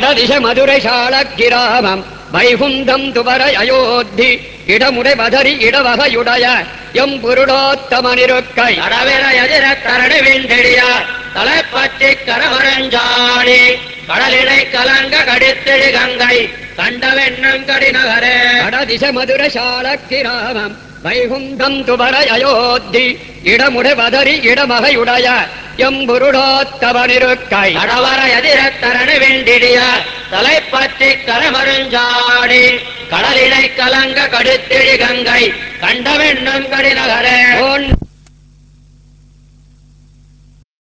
வடதிச மதுரை சாளக்கிராமம் வைகுந்தம் துவர அயோத்தி இடமுறை பதறி இடவகையுடைய எம் புருடோத்தமனிருக்கை கடவிர எதிர கரடு வீண்டெடியார் தலைப்பற்றி கரமரஞ்சாணி கடலிடை கலங்க கடித்திடு கங்கை கண்டவெண்ணம் கடிநகரே வடதிச மதுரை சாளக்கிராமம் வைகுந்தம் துவர அயோத்தி இடமுறை பதறி இடமகையுடைய எம் புருடோத்தமனிருக்கை கடவர எதிர கரடு வீண்டிடியார் தலைப்பற்றி கரமரஞ்சாணி கடலிடை கலங்க கடித்திடு கங்கை கண்டவெண்ணம் கடிநகரே ஓன்